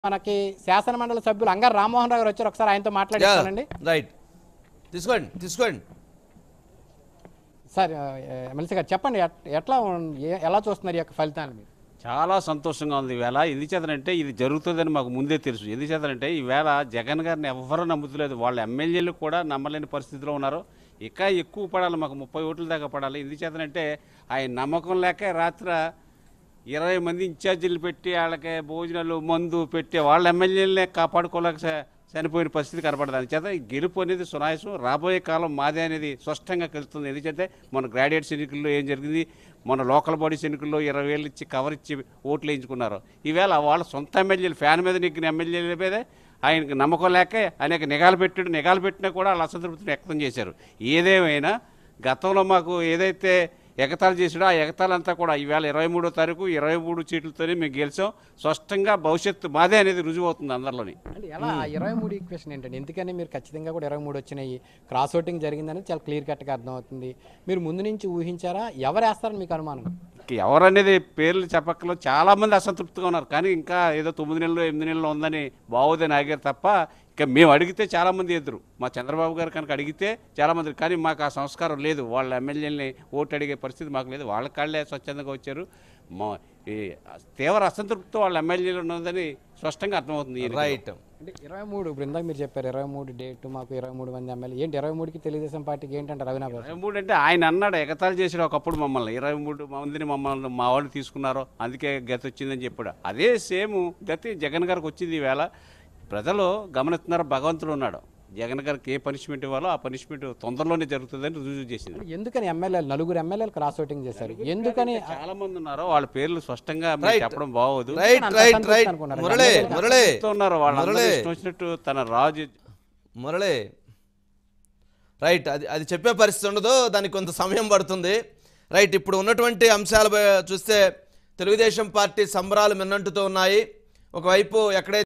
మనకి శాసన మండలి సభ్యులు అంగారు రామ్మోహన్ రావు గారు వచ్చారు ఒకసారి ఆయనతో మాట్లాడిస్తానండి రైట్ తీసుకోండి తీసుకోండి సార్ ఎమ్మెల్సీ గారు చెప్పండి ఎట్- ఎట్లా ఉన్- ఏ- ఎలా చూస్తున్నారు ఈ యొక్క ఫలితాన్ని మీరు చాలా సంతోషంగా ఉంది ఈవేళ ఎందుచేతనంటే ఇది జరుగుతుందని మాకు ముందే తెలుసు ఎందుచేతనంటే ఈవేళ జగన్ గారిని ఎవరూ నమ్ముతలేదు వాళ్ళ ఎమ్మెల్యేలు కూడా నమ్మలేని పరిస్థితిలో ఉన్నారు ఇంకా ఎక్కువ పడాలి మాకు ముప్పై ఓట్ల దాకా పడాలి ఎందుచేతనంటే ఆయన నమ్మకం లేక రాత్రి ఇరవై మంది ఇన్ఛార్జీలు పెట్టి వాళ్ళకి భోజనాలు మందు పెట్టి వాళ్ళ ఎమ్మెల్యేలనే కాపాడుకోలేక చ- చనిపోయిన పరిస్థితి కనపడదు అందుచేత ఈ గెలుపు అనేది సునాయసం రాబోయే కాలం మాదే అనేది స్పష్టంగా కలుస్తుంది ఎందుకంటే మన గ్రాడ్యుయేట్స్ ఎన్నికల్లో ఏం జరిగింది మన లోకల్ బాడీస్ ఎన్నికల్లో ఇరవై వేలు ఇచ్చి కవర్ ఇచ్చి ఓట్లు వేయించుకున్నారు ఈవేళ వాళ్ళ సొంత ఎమ్మెల్యేలు ఫ్యాన్ మీద నెగ్గిన ఎమ్మెల్యేల మీదే ఆయనకు నమ్మకం లేక అనేక నిఘాలు పెట్టాడు నిఘాలు పెట్టినా కూడా వాళ్ళ అసంతృప్తిని వ్యక్తం చేశారు ఏదేమైనా గతంలో మాకు ఏదైతే ఎగతాళి చేసాడో ఆ ఎగతాళంతా కూడా ఈవేళ ఇరవై మూడో తారీఖు ఇరవై మూడు సీట్లతోనే మేము గెలిచాం స్పష్టంగా భవిష్యత్తు మాదే అనేది రుజువు అవుతుంది అందరిలోని అంటే ఎలా ఇరవై మూడు ఈక్వేషన్ ఏంటండి ఎందుకని మీరు ఖచ్చితంగా కూడా ఇరవై మూడు వచ్చినాయి క్రాస్ ఓటింగ్ జరిగిందని చాలా క్లియర్ కట్గా అర్థమవుతుంది మీరు ముందు నుంచి ఊహించారా ఎవరు వేస్తారని మీకు అనుమానం ఇంక ఎవరనేది పేర్లు చెప్పక్కలో చాలా మంది అసంతృప్తిగా ఉన్నారు కానీ ఇంకా ఏదో తొమ్మిది నెలలు ఎనిమిది నెలలు ఉందని బాగోదని ఆగారు తప్ప ఇక మేము అడిగితే చాలా మంది ఎదురు మా చంద్రబాబు గారు కనుక అడిగితే చాలా మంది కానీ మాకు ఆ సంస్కారం లేదు వాళ్ళ ఎమ్మెల్యేలని ఓటు అడిగే పరిస్థితి మాకు లేదు వాళ్ళ కాళ్ళే స్వచ్ఛందంగా వచ్చారు మా ఈ తీవ్ర అసంతృప్తితో వాళ్ళ ఎమ్మెల్యేలు ఉన్నదని స్పష్టంగా అర్థమవుతుంది ఈ ఎన్నికల్లో. రైట్ అంటే ఇరవై మూడు ఇప్పుడు ఇందాక మీరు చెప్పారు ఇరవై మూడు డేట్ మాకు ఇరవై మూడు మంది ఎమ్మెల్యే ఏంటి ఇరవై మూడుకి తెలుగుదేశం పార్టీకి ఏంటంటే రవినాథ్ ఇరవై మూడు అంటే ఆయన అన్నాడు ఎగతాళి చేసాడు ఒకప్పుడు మమ్మల్ని ఇరవై మూడు మందిని మమ్మల్ని మా వాళ్ళు తీసుకున్నారు అందుకే గతి వచ్చిందని చెప్పాడు అదే సేమ్ గతి జగన్ గారికి వచ్చింది ఈవేళ ప్రజలు గమనిస్తున్నారు భగవంతుడు ఉన్నాడు జగన్ గారికి ఏ పనిష్మెంట్ ఇవ్వాలో ఆ పనిష్మెంట్ తొందరలోనే జరుగుతుందని రుజువు చేసింది ఎందుకని ఎమ్మెల్యేలు నలుగురు ఎమ్మెల్యేలు క్రాస్ ఓటింగ్ చేశారు ఎందుకని చాలా మంది ఉన్నారు వాళ్ళ పేర్లు స్పష్టంగా మీరు Right. చెప్పడం బాగోదు రైట్ అంత రైట్ సంతృప్తి రైట్ అనుకున్నారు. మురళి మురళి చెప్తూ ఉన్నారు వాళ్ళందరూ మురళి ఇష్టం వచ్చినట్టు తన రాజు మురళి రైట్ అది అది చెప్పే పరిస్థితి ఉండదు దానికి కొంత సమయం పడుతుంది రైట్ ఇప్పుడు ఉన్నటువంటి అంశాలు బ- చూస్తే తెలుగుదేశం పార్టీ సంబరాలు మిన్నంటుతూ ఉన్నాయి ఒకవైపు ఎక్కడైతే